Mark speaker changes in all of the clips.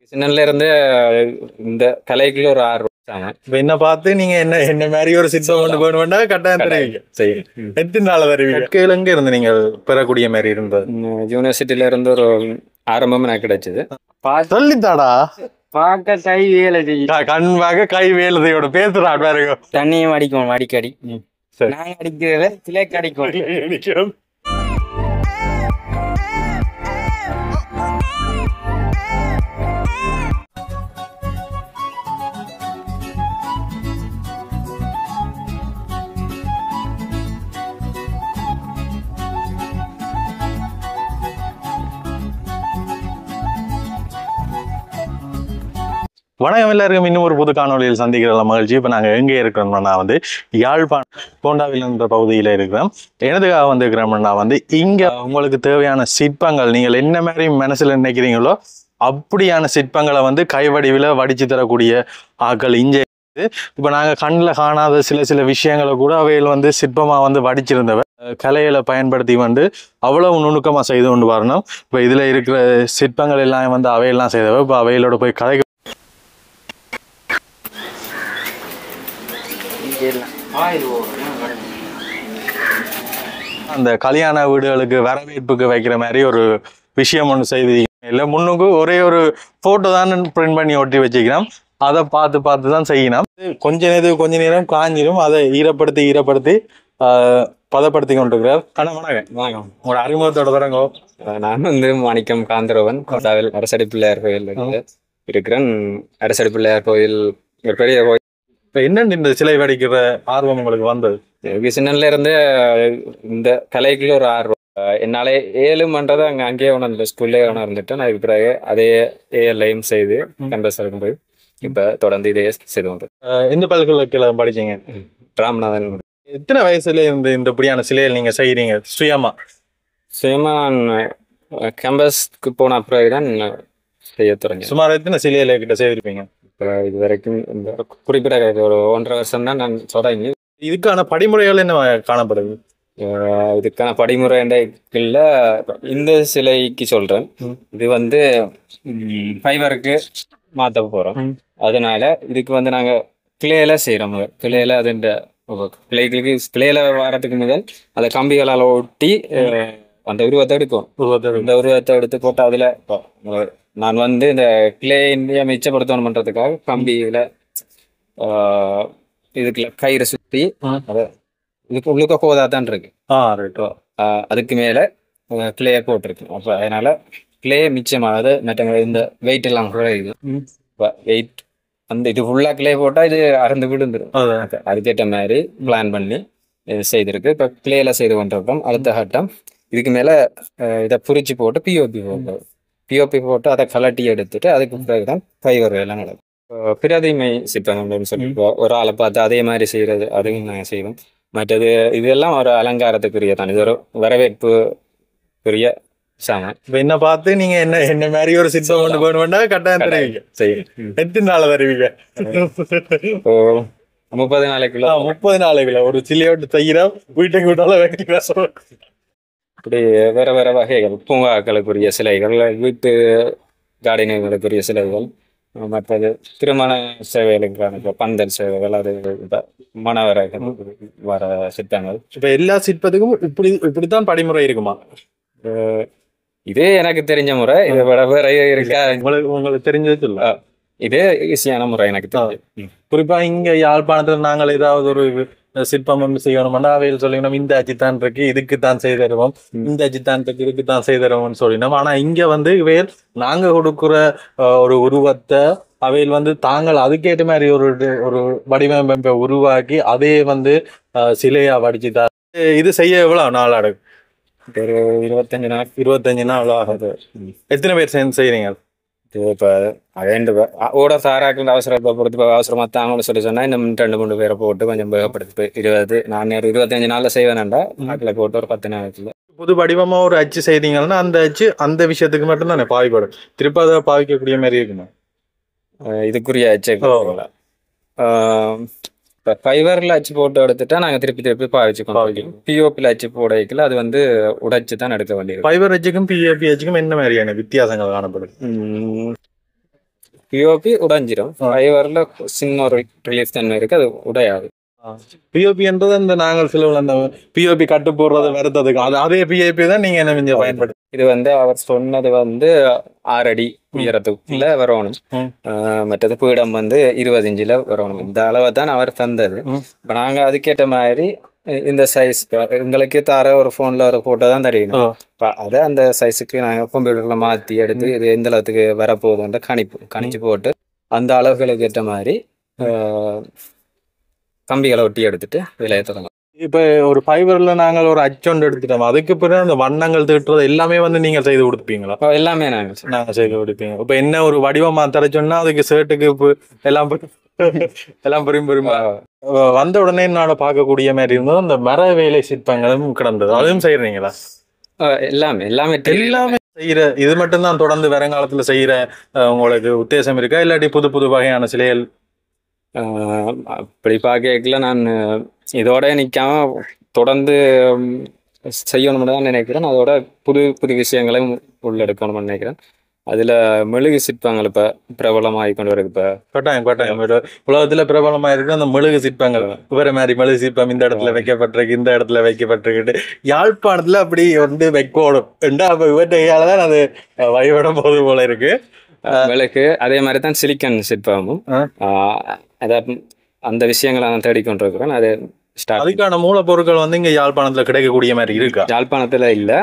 Speaker 1: சின்னல இருந்து இந்த கலைக்குள்ள ஒரு ஆர்வம் ஆமாம்.
Speaker 2: இப்ப என்ன பார்த்து நீங்க என்ன என்ன மாதிரி ஒரு சித்தம் கொண்டு போகணும்னா கட்டாயம் தருவீங்க
Speaker 1: செய்யும்
Speaker 2: எத்தனை நாள் தருவீங்க கற்கையில எங்க இருந்து நீங்க பெறக்கூடிய மாதிரி இருந்தது
Speaker 1: ம், யூனிவர்சிட்டியில இருந்து ஒரு ஆரம்பம் எனக்கு கிடைச்சது
Speaker 2: சொல்லித்தாடா
Speaker 3: பார்க்க கை வேலை செய்யும்
Speaker 2: க- கண்பாக கை வேலுதையோட பேசுறா பாருங்க
Speaker 3: தண்ணியும் அடிக்கும் அடிக்கடி
Speaker 2: சரி.
Speaker 3: நாங்க அடிக்கிறத கிளைக்கு அடிக்கும்
Speaker 2: வணக்கம் எல்லாருக்கும் இன்னும் ஒரு புது காணொளியில் சந்திக்கிற மகிழ்ச்சி இப்போ நாங்கள் எங்கே இருக்கிறோம்னா வந்து யாழ்ப்பாணம் போண்டாவில் என்ற பகுதியில் இருக்கிறோம் எனதுக்காக வந்திருக்கிறோம்னா வந்து இங்கே உங்களுக்கு தேவையான சிற்பங்கள் நீங்கள் என்ன மாதிரி மனசில் நினைக்கிறீங்களோ அப்படியான சிற்பங்களை வந்து கைவடிவில் வடித்து தரக்கூடிய ஆட்கள் இங்கே இப்போ நாங்கள் கண்ணில் காணாத சில சில விஷயங்களை கூட அவையில் வந்து சிற்பமாக வந்து வடிச்சிருந்தவ அஹ் கலைகளை பயன்படுத்தி வந்து அவ்வளவு நுணுக்கமாக செய்து கொண்டு வரணும் இப்போ இதில் இருக்கிற சிற்பங்கள் எல்லாம் வந்து அவையெல்லாம் செய்தவ இப்போ அவைகளோட போய் கதை
Speaker 3: ஆயில் ஓடும்
Speaker 2: அந்த கல்யாண வீடுகளுக்கு வரவேற்புக்கு வைக்கிற மாதிரி ஒரு விஷயம் ஒன்று செய்து இல்லை முன்னுக்கு ஒரே ஒரு ஃபோட்டோ தான் பிரிண்ட் பண்ணி ஒட்டி வச்சுக்கிறோம் அதை பார்த்து பார்த்து தான் செய்யணும் கொஞ்ச நேரம் கொஞ்ச நேரம் காஞ்சிரும் அதை ஈரப்படுத்தி ஈரப்படுத்தி ஆஹ், பதப்படுத்தி கொண்டிருக்கிறார் ஆனால் வணக்கம்
Speaker 1: வணக்கம்
Speaker 2: உங்களோட அறிமுகத்தோட தொடங்கோ
Speaker 1: நான் வந்து மாணிக்கம் காந்தரவன் கோட்டாவில் அரசடி பிள்ளையார் கோயில் இருக்கிறேன் அரசடி பிள்ளையார் கோயில் ஒரு பெரிய கோயில்
Speaker 2: இப்போ என்னென்ன இந்த சிலை வடிக்கிற ஆர்வம் உங்களுக்கு வந்தது
Speaker 1: எனக்கு சின்னல இருந்து இந்த கலைக்குள்ள ஒரு ஆர்வம் அஹ் என்னால ஏழுமன்றதை அங்கே அங்கேயே உணர்ந்து ஸ்கூல்லே உணர்ந்துட்டேன் அதுக்கு பிறகு அதே ஏஎல்ஐயும் செய்து கேம்பஸ் போய் இப்போ தொடர்ந்து இதே செய்து கொண்டு
Speaker 2: ஆஹ், எந்த பல்கலைக்கழகம் படிச்சீங்க
Speaker 1: ராமநாதன்
Speaker 2: எத்தனை வயசுல இந்த இந்த இப்படியான சிலைகள் நீங்க செய்றீங்க சுயமா
Speaker 1: சுயமா நான் கேம்பஸ்க்கு போன பிறகு தான் செய்ய தொடங்கினேன்
Speaker 2: சுமார் எத்தனை சிலைகளை கிட்ட செய்திருப்பீங்க
Speaker 1: இப்போ இது வரைக்கும் இந்த குறிப்பிட்ட ஒரு ஒன்றரை வருஷம் தான் நான் தொடங்கி
Speaker 2: இதுக்கான படிமுறைகள் என்ன காணப்படுது
Speaker 1: அஹ் இதுக்கான படிமுறை இல்ல இந்த சிலைக்கு சொல்றேன்
Speaker 2: ம்.
Speaker 1: இது வந்து ஃபைபருக்கு மாத்த போறோம்
Speaker 2: ம்.
Speaker 1: அதனால இதுக்கு வந்து நாங்க கிளேல செய்யறோம் கிளேல அது இந்த கிளைகளுக்கு கிளேல வரதுக்கு முதல் அதை கம்பிகளால் ஒட்டி அஹ், அந்த உருவத்தை எடுக்கும் இந்த உருவத்தை எடுத்து போட்டு அதுல இப்போ, அஹ், நான் வந்து இந்த கிளே இந்தியா மிச்சப்படுத்தணும் பண்றதுக்காக கம்பியில ஆஹ், இதுக்குள்ள கயிறை சுத்தி
Speaker 2: ம்.
Speaker 1: அதை இதுக்கு உள்ளுக்க கோதா தான் இருக்கு
Speaker 2: ஆ ரைட்
Speaker 1: ஆஹ் அதுக்கு மேல கிளே போட்டிருக்கு அப்ப அதனால கிளே மிச்சமாகுது மற்ற இந்த வெயிட் எல்லாம் குறையுது
Speaker 2: ம்.
Speaker 1: வெயிட் அந்த இது ஃபுல்லா கிளே போட்டா இது அறந்து விழுந்துரும்
Speaker 2: அதான்
Speaker 1: அப்ப அதுக்கேற்ற மாதிரி பிளான் பண்ணி இது செய்திருக்கு இப்போ கிளேல செய்து கொண்டிருக்கோம் அடுத்த கட்டம் இதுக்கு மேல அஹ், இதை புரிச்சு போட்டு பிஓபி போட்டு பிஓபி போட்டு அதை கலட்டி எடுத்துட்டு அதுக்கு பிறகுதான் ஃபைவர் எல்லாம் நடக்கும் இப்போ பிரதிமை சிற்பங்கள்னு சொல்லி இப்போ ஒரு ஆளை பார்த்து அதே மாதிரி செய்யறது அதையும் நாங்கள் செய்வோம் மற்றது இதெல்லாம் ஒரு அலங்காரத்துக்குரிய தான் இது ஒரு வரவேற்புக்குரிய சாமான்
Speaker 2: இப்ப என்ன பார்த்து நீங்க என்ன என்ன மாதிரி ஒரு சித்தம் கொண்டு போகணும்னா கட்டாயம் தருவீங்க
Speaker 1: செய்யும்
Speaker 2: எத்தனை நாள் தருவீங்க
Speaker 1: இப்போ முப்பது நாளைக்குள்ள
Speaker 2: ஆ, முப்பது நாளைக்குள்ள ஒரு சிலையோட்டு தைக்கிறோம் வீட்டுக்கு விட்டாலும் வைக்கிறோம்
Speaker 1: இப்படி வேற வேற வகைகள் பூங்காக்களுக்குரிய சிலைகள் வீட்டு கார்டனிங்களுக்குரிய சிலைகள் மற்றது திருமண சேவைகளுக்கான இப்ப பந்தல் சேவைகள் அது இப்ப மணவரைகள் வர சித்தங்கள்
Speaker 2: இப்ப எல்லா சிற்பத்துக்கும் இப்படி இப்படித்தான் படிமுறை இருக்குமா
Speaker 1: அஹ் இதே எனக்கு தெரிஞ்ச முறை இதை விட வேற இருக்கா
Speaker 2: உங்களுக்கு உங்களுக்கு தெரிஞ்சது சொல்ல
Speaker 1: இதே ஈஸியான முறை எனக்கு தெரியும்
Speaker 2: குறிப்பா இங்க யாழ்ப்பாணத்துல நாங்கள் ஏதாவது ஒரு சிற்பம் ஒன்று செய்யணும்னா அவையில் சொல்லிக்கணும் இந்த அச்சு தான் இருக்கு இதுக்கு தான் செய்து தருவோம் இந்த அச்சு தான் இருக்கு இதுக்கு தான் செய்து தருவோம்னு சொல்லினோம் ஆனா இங்க வந்து இவையில் நாங்க கொடுக்குற அஹ், ஒரு உருவத்தை அவையில் வந்து தாங்கள் அதுக்கேற்ற மாதிரி ஒரு இது- ஒரு வடிவமைப்பை உருவாக்கி அதே வந்து அஹ், சிலையா வடிச்சு தா இது செய்ய எவ்வளவு நாள் ஆகும்
Speaker 1: ஒரு இருபத்தஞ்சு நாள்
Speaker 2: இருபத்தஞ்சு நாள் ஆகுது எத்தனை பேர் சேர்ந்து செய்றீங்க
Speaker 1: இது இப்போ ரெண்டு பேர் ஓட சாராக்கள் அவசரத்தை பொறுத்து இப்போ அவசரமாக தாங்கன்னு சொல்லி சொன்னா இன்னும் ரெண்டு மூணு பேரை போட்டு கொஞ்சம் வேகப்படுத்தி இப்போ இருபது நான் ஒரு இருபத்தஞ்சு நாள்ல செய்வேன்டா நாட்டில் போட்டு ஒரு பத்து நாளைக்குள்ள
Speaker 2: புது வடிவமா ஒரு அச்சு செய்றீங்கன்னா அந்த அச்சு அந்த விஷயத்துக்கு மட்டும் தானே பாவிப்படும் திருப்ப அதை பாவிக்கக்கூடிய மாதிரி இருக்குமா
Speaker 1: அஹ் இதுக்குரிய அச்சு
Speaker 2: ஓ.
Speaker 1: இப்போ ஃபைபரில் அச்சு போட்டு எடுத்துட்டா நாங்கள் திருப்பி திருப்பி பாவிச்சுக்கோம்
Speaker 2: பாவிக்கணும்.
Speaker 1: பிஓபியில் அச்சு போட வைக்கல அது வந்து உடைச்சு தான் எடுக்க வேண்டியது
Speaker 2: ஃபைபர் அச்சுக்கும் பிஏபி அச்சுக்கும் என்ன மாதிரியான வித்தியாசங்கள் காணப்படுது
Speaker 1: உம், பிஓபி உடைஞ்சிரும் ஃபைபர்ல சின்ன ஒரு ரிலீஃப் தன்மை இருக்கு அது உடையாது
Speaker 2: பிஓபின்றது அந்த நாங்கள் சில அந்த பிஓபி கட்டு போடுறது வருத்ததுக்கு அது அதே பிஐபி தான் நீங்க என்ன கொஞ்சம் பயன்படுத்தி
Speaker 1: இது வந்து அவர் சொன்னது வந்து ஆறு அடி உயரத்துக்குள்ள வரணும்
Speaker 2: ம்.
Speaker 1: ஆஹ் மற்றது பீடம் வந்து இருபது இன்ச்சில் வரணும் இந்த அளவை தான் அவர் தந்தது
Speaker 2: ம்.
Speaker 1: இப்போ நாங்கள் அதுக்கேற்ற மாதிரி இ- இந்த சைஸ் எங்களுக்கு தர ஒரு ஃபோனில் ஒரு ஃபோட்டோ தான் தரணும்
Speaker 2: ஓ.
Speaker 1: இப்போ அதை அந்த சைஸுக்கு நாங்கள் கம்ப்யூட்டரில் மாற்றி எடுத்து இது எந்த அளவுக்கு வரப்போகுதுன்ற கணிப்பு கணிச்சு போட்டு அந்த அளவுகளுக்கு ஏற்ற மாதிரி ஆஹ், கம்பிகளை ஒட்டி எடுத்துட்டு விலையை தொடங்கலாம்
Speaker 2: இப்ப ஒரு ஃபைபர்ல நாங்கள் ஒரு அச்சொண்டு எடுத்துட்டோம் அதுக்கு பிறகு அந்த வண்ணங்கள் தீட்டுறது எல்லாமே வந்து நீங்க செய்து கொடுப்பீங்களா
Speaker 1: இப்போ எல்லாமே நாங்கள்
Speaker 2: நாங்க செய்து கொடுப்பீங்க இப்ப என்ன ஒரு வடிவமா தர சொன்னா அதுக்கு ஷர்ட்டுக்கு எல்லாம் பு- எல்லாம் பெரும் பெருமா வந்த உடனே என்னால பார்க்கக்கூடிய மாதிரி இருந்தது அந்த மர வேலை சிற்பங்களும் கிடந்தது அதுவும் செய்யறீங்களா
Speaker 1: எல்லாமே எல்லாமே
Speaker 2: எல்லாமே செய்யற இது மட்டும் தான் தொடர்ந்து வருங்காலத்துல செய்யற அஹ், உங்களுக்கு உத்தேசம் இருக்கா இல்லாட்டி புது புது வகையான சிலைகள்
Speaker 1: ஆஹ் அப்படி பார்க்கல நான் இதோட நிற்காம தொடர்ந்து ம், செய்யணும்னு தான் நினைக்கிறேன் அதோட புது புது விஷயங்களையும் உள்ளெடுக்கணும்னு நினைக்கிறேன் அதில் மெழுகு சிற்பங்கள் இப்போ பிரபலமாகி கொண்டு வருது இப்போ
Speaker 2: கட்டாயம் கட்டாயம் ஒரு உலகத்துல பிரபலமா இருக்கு அந்த மெழுகு சிற்பங்கள் வேற மாதிரி மெழுகு சிற்பம் இந்த இடத்துல வைக்கப்பட்டிருக்கு இந்த இடத்துல வைக்கப்பட்டிருக்கு யாழ்ப்பாணத்துல அப்படி வந்து வைக்கோடும் ரெண்டா அப்ப இவற்றையால தான் அது வழிபட போது போல இருக்கு
Speaker 1: மெழுகு அதே மாதிரி தான் சிலிக்கன் சிற்பமும்
Speaker 2: ஆ.
Speaker 1: ஆஹ் அதை அந்த விஷயங்களை நான் தேடிக்கொண்டிருக்கிறேன் அது ஸ்டார்ட்
Speaker 2: அதுக்கான மூலப்பொருட்கள் வந்து இங்க யாழ்ப்பாணத்துல கிடைக்கக்கூடிய மாதிரி இருக்கா
Speaker 1: யாழ்ப்பாணத்தில் இல்லை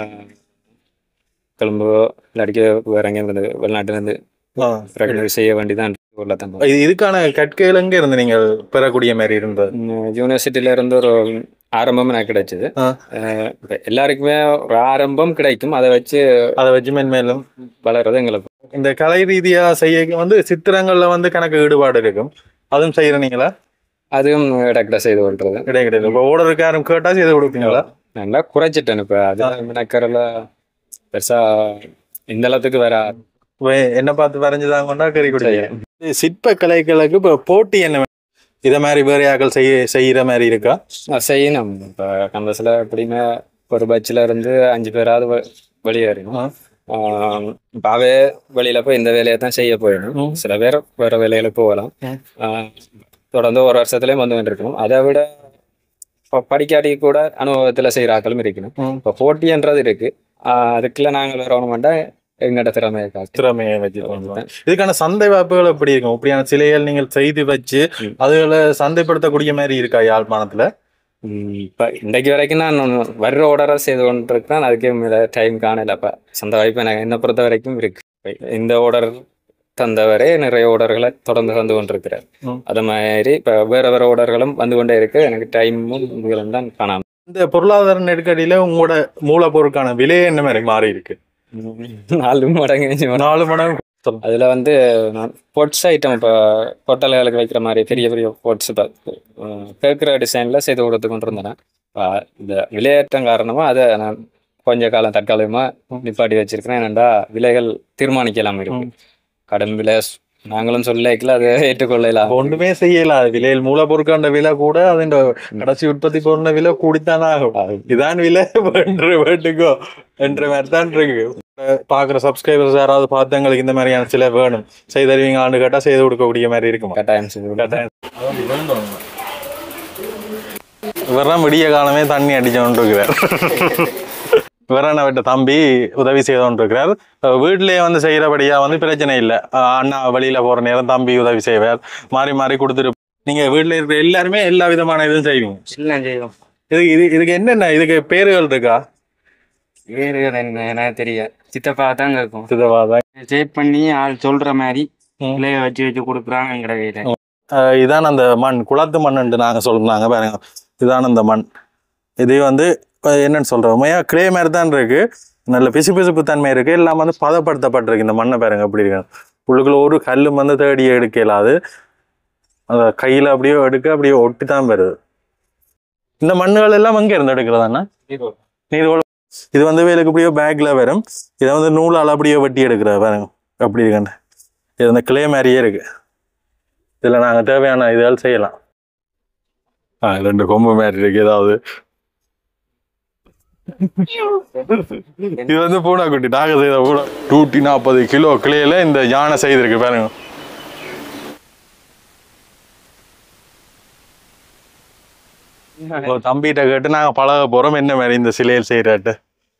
Speaker 1: கொழும்பு இல்லாட்டிக்கு வேற எங்கேருந்து வெளிநாட்டிலேருந்து இறக்குமதி செய்ய வேண்டிதான் ஊரில் தான்
Speaker 2: இது இதுக்கான கற்கைகள் எங்க இருந்து நீங்க பெறக்கூடிய மாதிரி இருந்தது
Speaker 1: யூனிவர்சிட்டியில இருந்து ஒரு ஆரம்பம் எனக்கு கிடைச்சது
Speaker 2: ஆ.
Speaker 1: அஹ் இப்ப எல்லாருக்குமே ஒரு ஆரம்பம் கிடைக்கும் அதை வச்சு
Speaker 2: அதை வச்சு மென்மேலும்
Speaker 1: வளர்றது எங்களுக்கு
Speaker 2: இந்த கலை ரீதியா செய்ய வந்து சித்திரங்கள்ல வந்து கணக்கு ஈடுபாடு இருக்கும் அதுவும் செய்யறீங்களா
Speaker 1: அதுவும் இடக்கிட செய்து கொள்றது
Speaker 2: கிடையாது கிடையாது இப்போ ஓடருக்கு யாரும் கேட்டா செய்து கொடுப்பீங்களா
Speaker 1: நல்லா குறைச்சிட்டேன் இப்ப அது மினக்கரில் பெருசா இந்த அளவுக்கு வேற
Speaker 2: இப்ப என்ன பார்த்து வரைஞ்சுதான் கொண்டா கறி குடிக்க சிற்ப கலைகளுக்கு இப்போ போட்டி என்ன வேணும்? இத மாதிரி வேற யாக்கள் செய்ய செய்யற மாதிரி இருக்கா
Speaker 1: அஹ் செய்யணும் இப்ப கம்பஸ்ல எப்படியுமே ஒரு பட்சில இருந்து அஞ்சு பேராவது வெ- வெளியேறணும்
Speaker 2: ஆ.
Speaker 1: ஆஹ் இப்ப அவே வெளியில போய் இந்த வேலையை தான் செய்ய போயிடணும்
Speaker 2: ம்.
Speaker 1: சில பேர் வேற வேலையில போகலாம்
Speaker 2: ம்.
Speaker 1: ஆஹ் தொடர்ந்து ஒரு வருஷத்துலயும் வந்து இருக்கணும் அதை விட இப்ப படிக்காட்டி கூட அனுபவத்துல செய்யற ஆட்களும் இருக்கணும்
Speaker 2: ம்.
Speaker 1: இப்ப போட்டின்றது இருக்கு ஆஹ் அதுக்குள்ள நாங்கள் வரணும்டா எங்கட திறமையை காட்டு
Speaker 2: திறமையை வச்சு பண்ணுவாங்க. இதுக்கான சந்தை வாய்ப்புகள் எப்படி இருக்கும் இப்படியான சிலைகள் நீங்கள் செய்து வச்சு
Speaker 1: ம்.
Speaker 2: அதுகளை சந்தைப்படுத்தக்கூடிய மாதிரி இருக்கா யாழ்ப்பாணத்துல
Speaker 1: உம் இப்ப இன்றைக்கு வரைக்கும் நான் ஒண்ணு வர்ற ஆர்டரை செய்து கொண்டிருக்கிறேன் அதுக்கே மேல டைம் காணல அப்ப சந்த வாய்ப்பு எனக்கு என்னை பொறுத்த வரைக்கும் இருக்கு இந்த ஆர்டர் தந்தவரே நிறைய ஆர்டர்களை தொடர்ந்து தந்து கொண்டிருக்கிறார்
Speaker 2: ம்.
Speaker 1: அது மாதிரி இப்ப வேற வேற ஆர்டர்களும் வந்து கொண்டே இருக்கு எனக்கு டைமும் இதுகளும் தான் காணாம
Speaker 2: இந்த பொருளாதார நெருக்கடியில உங்களோட மூலப்பொருட்கான விலை என்ன மாதிரி மாறி இருக்கு
Speaker 1: நாலு மடங்கு அஞ்சு மடங்கு.
Speaker 2: நாலு மடங்கு
Speaker 1: அதுல வந்து நான் பொட்ஸ் ஐட்டம் இப்போ ஹோட்டல்களுக்கு வைக்கிற மாதிரி பெரிய பெரிய பொட்ஸ் கேட்குற டிசைன்ல செய்து கொடுத்து கொண்டு இருந்தேன் இப்ப இந்த விலையேற்றம் காரணமா அதை நான் கொஞ்ச காலம் தற்காலிகமா நிப்பாட்டி வச்சிருக்கிறேன் ஏனெண்டா விலைகள் தீர்மானிக்கலாம் இருக்கு கடன் விலை ஸ்- நாங்களும் சொல்லிக்கல அதை ஏற்றுக்கொள்ளலாம்
Speaker 2: அப்ப ஒண்ணுமே செய்யல விலையில் மூலப்பொருட்கான விலை கூட அது கடைசி உற்பத்தி பொருள் விலை கூடித்தான் ஆகும் இதான் விலை என்று வேண்டுக்கோ என்ற மாதிரி தான் இருக்கு பாக்குற சப்ஸ்கிரைபர்ஸ் யாராவது பார்த்து எங்களுக்கு இந்த மாதிரியான சில வேணும் செய்து தருவீங்க ஆண்டு கேட்டா செய்து கொடுக்கக்கூடிய மாதிரி இருக்குமா
Speaker 1: கட்டாயம் செய்து கொடுக்கிறேன்.
Speaker 2: இவரெல்லாம் விடிய காலமே தண்ணி அடிச்சோன்னு இருக்கிறார் இவரான விட்ட தம்பி உதவி செய்தோன்னு இருக்கிறார் அஹ் வீட்டிலேயே வந்து செய்யறபடியா வந்து பிரச்சனை இல்லை அஹ் அண்ணா வெளியில போற நேரம் தம்பி உதவி செய்வார் மாறி மாறி கொடுத்துட்டு நீங்க வீட்டுல இருக்கிற எல்லாருமே எல்லா விதமான இதுவும் செய்வீங்க
Speaker 3: எல்லாம் செய்வோம்
Speaker 2: இதுக்கு இது இதுக்கு என்னென்ன இதுக்கு பேருகள் இருக்கா
Speaker 3: வேறு என்ன எனக்கு தெரியாது சித்தப்பா தான் கேட்கும்
Speaker 2: சிதவாதான்
Speaker 3: சேவ் பண்ணி ஆள் சொல்ற மாதிரி
Speaker 2: ம்.
Speaker 3: இலைய வச்சு வச்சு கொடுக்குறாங்க எங்கட கையில
Speaker 2: அஹ் இதான் அந்த மண் குளத்து மண்ணுன்ட்டு நாங்க சொல்றாங்க பாருங்க இதான் அந்த மண் இது வந்து அஹ் என்னன்னு சொல்றோம் உண்மையா கிளே மாதிரி தான் இருக்கு நல்ல பிசு பிசுப்பு தன்மை இருக்கு எல்லாம் வந்து பதப்படுத்தப்பட்டிருக்கு இந்த மண்ணை பாருங்க எப்படி இருக்கு உள்ளுக்குள்ள ஒரு கல்லும் வந்து தேடி எடுக்க இயலாது அந்த கையில அப்படியே எடுக்க அப்படியே ஒட்டி தான் வருது இந்த மண்ணுகள் எல்லாம் எங்க இருந்து எடுக்கிறதாண்ணா நீர் இது வந்து வேலுக்கு அப்படியே பேக்ல வரும் இதை வந்து நூலால் அப்படியே வெட்டி எடுக்கிறது பாருங்க அப்படி இருக்குன்னு இது அந்த கிளே மாதிரியே இருக்கு இதுல நாங்க தேவையான இதுகள் செய்யலாம் ஆ ரெண்டு கொம்பு மாதிரி இருக்கு ஏதாவது இது வந்து பூனாக்குட்டி நாங்க செய்த பூனா நூற்றி நாற்பது கிலோ கிளையில இந்த யானை செய்திருக்கு பாருங்க ஒரு தம்பிகிட்ட கேட்டு நாங்க பழக போறோம் என்ன மாதிரி இந்த சிலையில் செய்யறாட்டு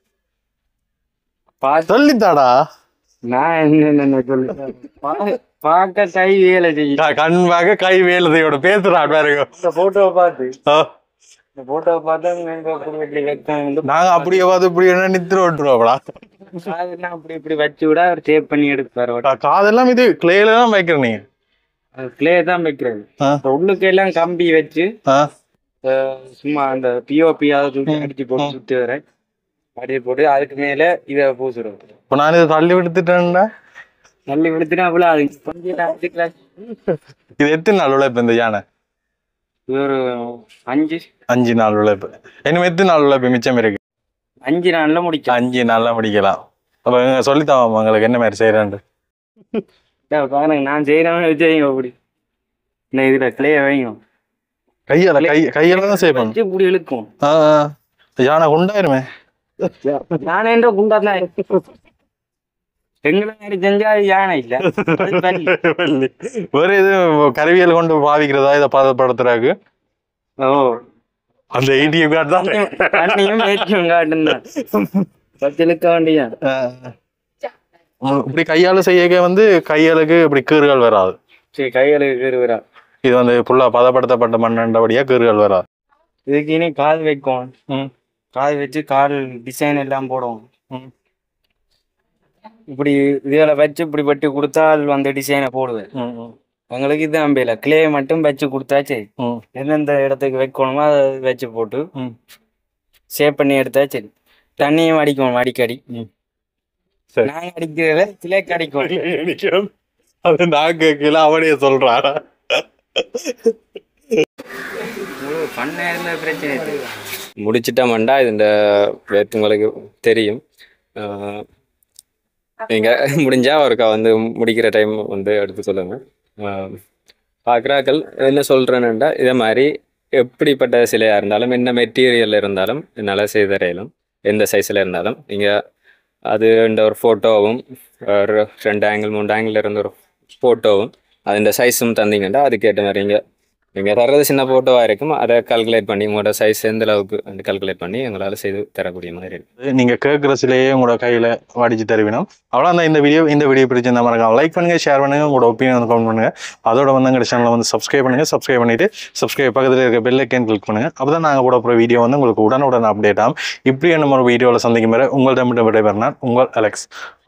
Speaker 3: பார்த்து
Speaker 2: சொல்லித்தாடா
Speaker 3: நான் என்ன சொல்லுறேன் பார்க்க கை வேலை செய்யும்
Speaker 2: க- கண் வாங்க கை வேலதையோட பேசுறான் பாருங்க
Speaker 3: இந்த போட்டோவை பார்த்து
Speaker 2: ஆ,
Speaker 3: இந்த போட்டோவை பார்த்தா எங்க அப்படி இப்படி வைக்கும் வந்து
Speaker 2: நாங்க அப்படியே பார்த்து இப்படி என்ன நித்திர விட்டுருவோம்டா
Speaker 3: அதெல்லாம் அப்படி இப்படி வச்சு விட அவர் சேவ் பண்ணி எடுப்பாரு
Speaker 2: கா- காதெல்லாம் இது கிளேல தான் வைக்கிற நீங்க
Speaker 3: அது கிளே தான் வைக்கிறது
Speaker 2: ஆ.
Speaker 3: இந்த உள்ளுக்கு எல்லாம் கம்பி வச்சு
Speaker 2: ஆ,
Speaker 3: அஹ், சும்மா அந்த பிஓபி அதை அடிச்சு போட்டு சுத்தி வர அப்படியே போட்டு அதுக்கு மேல இதை பூசுறோம்
Speaker 2: இப்ப நான் இதை தள்ளி விடுத்துட்டேன்டா
Speaker 3: நல்லி விழுத்துனா அவ்வளோ அது கொஞ்சம் அடிச்சுக்கலாம்
Speaker 2: இது எத்தனை நாள் உழைப்பு இந்த யானை
Speaker 3: இது ஒரு அஞ்சு
Speaker 2: அஞ்சு நாள் உழைப்பு இன்னும் எத்தனை நாள் உழைப்பு மிச்சம் இருக்கு
Speaker 3: அஞ்சு நாள்ல முடிக்கும்
Speaker 2: அஞ்சு நாள்ல முடிக்கலாம் அப்ப இங்க சொல்லித்தான் உங்களுக்கு என்ன மாதிரி செய்யறாண்டு
Speaker 3: டேய், பாருங்க நான் செய்யறவங்க வச்சுங்க அப்படி இந்த இதுல கிளைய வைங்க
Speaker 2: கையால கை கையால தான் செய்யணும்
Speaker 3: வச்சு இப்படி இழுக்கும்
Speaker 2: ஆ, ஆ. யானை குண்டாயிருமே
Speaker 3: யானை என்ற குண்டா தான் எங்களை மாதிரி செஞ்சா அது யானை இல்ல அது பல்லி.
Speaker 2: வேற எதுவும் கருவியல் கொண்டு பாவிக்கிறதா இதை பதப்படுத்துறாக்கு
Speaker 3: ஓ
Speaker 2: அந்த ஏடிஎம் கார்டு தான்
Speaker 3: தண்ணியும் ஏற்றியும் காட்டுந்தான் பத்து இழுக்க வேண்டியா
Speaker 2: இப்படி கையால செய்ய வந்து கையாளுக்கு இப்படி கீறுகள் வராது
Speaker 3: சரி கைகளுக்கு இருவரா
Speaker 2: இது வந்து ஃபுல்லா பதப்படுத்தப்பட்ட மண்ணண்டபடியா கீறுகள் வராது
Speaker 3: இதுக்கு இனி கால் வைக்கும்
Speaker 2: ம்.
Speaker 3: கால் வச்சு கால் டிசைன் எல்லாம் போடுவோம்
Speaker 2: ம்.
Speaker 3: இப்படி இதில் வச்சு இப்படி பட்டி கொடுத்தா அது அந்த டிசைனை போடுவேன் உங்களுக்கு இது நம்பல கிளே மட்டும் வச்சு கொடுத்தாச்சு
Speaker 2: ம்.
Speaker 3: எந்தெந்த இடத்துக்கு வைக்கணுமோ அதை வச்சு போட்டு
Speaker 2: ம்.
Speaker 3: சேவ் பண்ணி எடுத்தா சரி தண்ணியும் அடிக்கணும் அடிக்கடி
Speaker 2: சரி.
Speaker 3: நாங்க அடிக்கிறத கிளேக்கு அடிக்கணும்
Speaker 2: அது நான் கேட்கல அவனே சொல்றான்
Speaker 3: பண்ண பிரச்சனை இல்லை
Speaker 1: முடிச்சிட்டோம்டா இந்த வேத்து உங்களுக்கு தெரியும் ஆஹ் நீங்க முடிஞ்சா ஒருக்கா வந்து முடிக்கிற டைம் வந்து எடுத்து சொல்லுங்க ஆஹ் பார்க்குறாக்கள் என்ன சொல்றேன்னுடா இதே மாதிரி எப்படிப்பட்ட சிலையா இருந்தாலும் என்ன மெட்டீரியல் இருந்தாலும் என்னால் செய்து தரையிலும் எந்த சைஸில் இருந்தாலும் நீங்கள் அது இந்த ஒரு ஃபோட்டோவும் ஒரு ரெண்டு ஆங்கிள் மூணு ஆங்கிள் இருந்த ஒரு ஃபோட்டோவும் അതിൻ്റെ സൈസും തന്നിങ്ങണ്ട அதுக்கேற்ற மாதிரி நீங்கள் நீங்கள் தர்றது சின்ன ஃபோட்டோவாக இருக்கும் அதை கால்குலேட் பண்ணி உங்களோட சைஸ் எந்த அளவுக்கு வந்து கால்குலேட் பண்ணி எங்களால் செய்து தரக்கூடிய மாதிரி இருக்கும்
Speaker 2: நீங்க கேட்குற சிலையே உங்களோட கையில வடிச்சு தருவினோம் அவ்வளோ இந்த வீடியோ இந்த வீடியோ பிடிச்சிருந்தா மறக்காம லைக் பண்ணுங்க ஷேர் பண்ணுங்க உங்களோட ஒப்பீனியன் வந்து கமெண்ட் பண்ணுங்க அதோட வந்து எங்க சேனலை வந்து சப்ஸ்கிரைப் பண்ணுங்க சப்ஸ்கிரைப் பண்ணிட்டு சப்ஸ்கிரைப் பக்கத்துல இருக்க பெல் ஐக்கன் கிளிக் பண்ணுங்க அப்பதான் நாங்க போட போற வீடியோ வந்து உங்களுக்கு உடனுடன் அப்டேட் ஆகும் இப்படி நம்ம ஒரு வீடியோவில் சந்திக்கும் வரை உங்கள்கிட்ட மட்டும் விடைபெறனால் உங்கள் அலெக்ஸ்